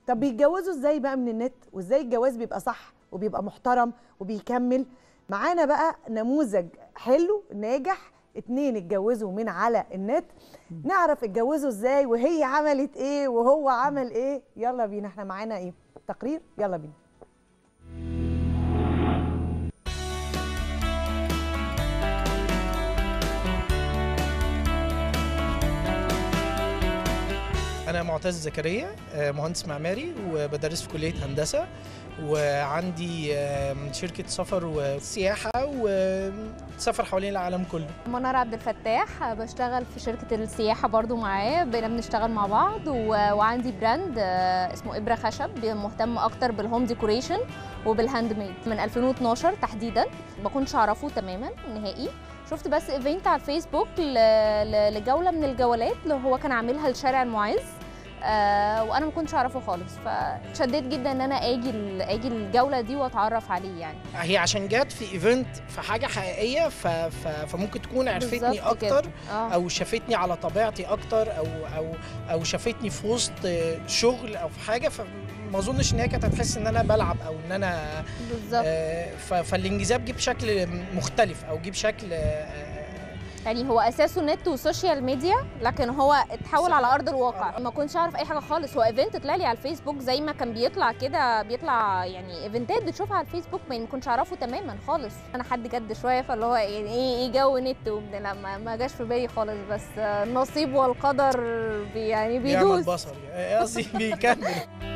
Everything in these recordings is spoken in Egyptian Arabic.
طب بيتجوزوا ازاي بقى من النت وازاي الجواز بيبقى صح وبيبقى محترم وبيكمل معانا بقى نموذج حلو ناجح اتنين اتجوزوا من على النت نعرف اتجوزوا ازاي وهي عملت ايه وهو عمل ايه يلا بينا احنا معانا ايه تقرير يلا بينا أنا معتز زكريا آه، مهندس معماري وبدرس في كلية هندسة وعندي آم، شركة سفر وسياحة وسفر حوالين العالم كله منار عبد الفتاح بشتغل في شركة السياحة برضو معاه بقينا بنشتغل مع بعض و... وعندي براند آه، اسمه إبرة خشب مهتم أكتر بالهوم ديكوريشن وبالهاند ميد من 2012 تحديدا ما كنتش أعرفه تماما نهائي شفت بس ايفنت على الفيسبوك ل... ل... لجولة من الجولات اللي هو كان عاملها لشارع المعز آه وانا ما كنتش اعرفه خالص فشديت جدا ان انا اجي ال- اجي الجوله دي واتعرف عليه يعني هي عشان جت في ايفنت في حاجة حقيقية ف... ف... فممكن تكون عرفتني بالظبط كده. أكتر اه او شافتني على طبيعتي اكتر او او او شافتني في وسط شغل او في حاجه فما اظنش ان هي كانت هتحس ان انا بلعب او ان انا بالظبط آه، ف- فالانجذاب جه بشكل مختلف او جه بشكل آه، يعني هو اساسه نت وسوشيال ميديا لكن هو اتحول صح. على ارض الواقع ما كنتش اعرف اي حاجه خالص هو ايفنت طلع لي على الفيسبوك زي ما كان بيطلع كده بيطلع يعني ايفنتات بتشوفها على الفيسبوك ما ما كنتش اعرفه تماما خالص انا حد جد شويه فاللي هو يعني ايه ايه جو نت وبتاع، لا ما, ما جاش في بالي خالص بس آه، النصيب والقدر بي يعني بيعمل بيدوس بصري آه، قصدي بيكمل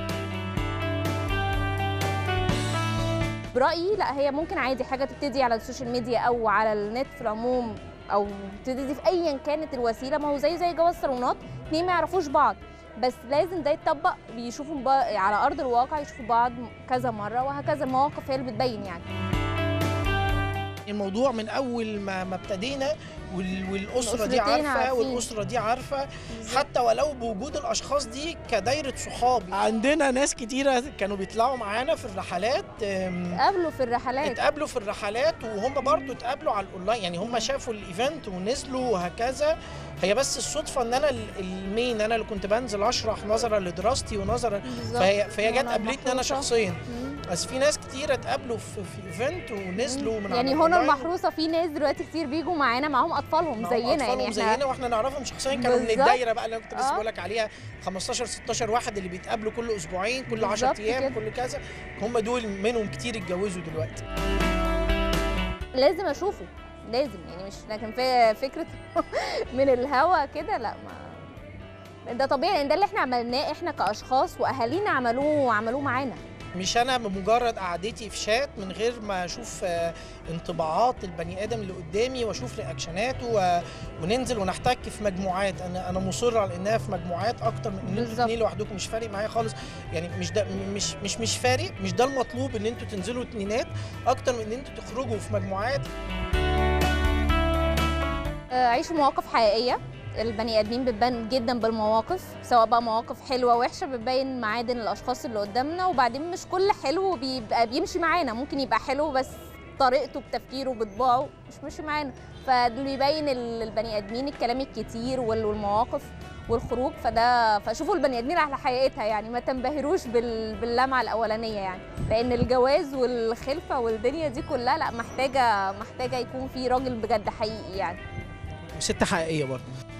برايي لا هي ممكن عادي حاجه تبتدي على السوشيال ميديا او على النت في العموم او تبتدي في ايا كانت الوسيله ما هو زي زي جواز صالونات اتنين ما يعرفوش بعض بس لازم ده يتطبق بيشوفوا بقى على ارض الواقع يشوفوا بعض كذا مره وهكذا المواقف هي اللي بتبين يعني الموضوع من اول ما ما ابتدينا وال- والاسره دي الأسرتين عارفه عارفين. والاسره دي عارفه حتى ولو بوجود الاشخاص دي كدايره صحاب عندنا ناس كتيره كانوا بيطلعوا معانا في الرحلات آم، قابلوا في الرحلات اتقابلوا في الرحلات وهم برضو اتقابلوا على الاونلاين يعني هم شافوا الايفنت ونزلوا وهكذا هي بس الصدفه ان انا ال- المين انا اللي كنت بنزل اشرح نظرا لدراستي ونظرا بالظبط. فهي فهي جت وأنا قابلتني انا محروسة. شخصيا مم. بس في ناس كتيره اتقابلوا في, في ايفنت ونزلوا من على يعني هنا الأونلاين. المحروسه في ناس دلوقتي كتير بيجوا معانا معاهم اطفالهم معاهم زينا أطفالهم يعني احنا زينا واحنا نعرفهم شخصيا كانوا من بالظبط. الدايره بقى اللي انا كنت لسه آه. بقول لك عليها 15 16 واحد اللي بيتقابلوا كل اسبوعين كل 10 بالظبط ايام كده. كل كذا هم دول منهم كتير اتجوزوا دلوقتي لازم اشوفه لازم يعني مش لكن في فكره من الهوا كده لا ما ده طبيعي لان ده اللي احنا عملناه احنا كاشخاص واهالينا عملوه وعملوه معانا مش انا بمجرد قعدتي في شات من غير ما اشوف آه، انطباعات البني ادم اللي قدامي واشوف رياكشناته و... وننزل ونحتك في مجموعات انا انا مصر على انها في مجموعات اكتر من ان انتوا بالظبط. اتنين لوحدكم مش فارق معايا خالص يعني مش ده مش مش مش فارق مش ده المطلوب ان انتوا تنزلوا اتنينات اكتر من ان انتوا تخرجوا في مجموعات آه، عيشوا مواقف حقيقيه البني ادمين بتبان جدا بالمواقف سواء بقى مواقف حلوه وحشه بتبين معادن الاشخاص اللي قدامنا وبعدين مش كل حلو بيبقى بيمشي معانا ممكن يبقى حلو بس طريقته بتفكيره بطباعه مش ماشي معانا فده بيبين ال- البني ادمين الكلام الكتير وال- والمواقف والخروج فده فشوفوا البني ادمين على حقيقتها يعني ما تنبهروش بال- باللمعه الاولانيه يعني لان الجواز والخلفه والدنيا دي كلها لا محتاجه محتاجه يكون في راجل بجد حقيقي يعني وست حقيقيه برضه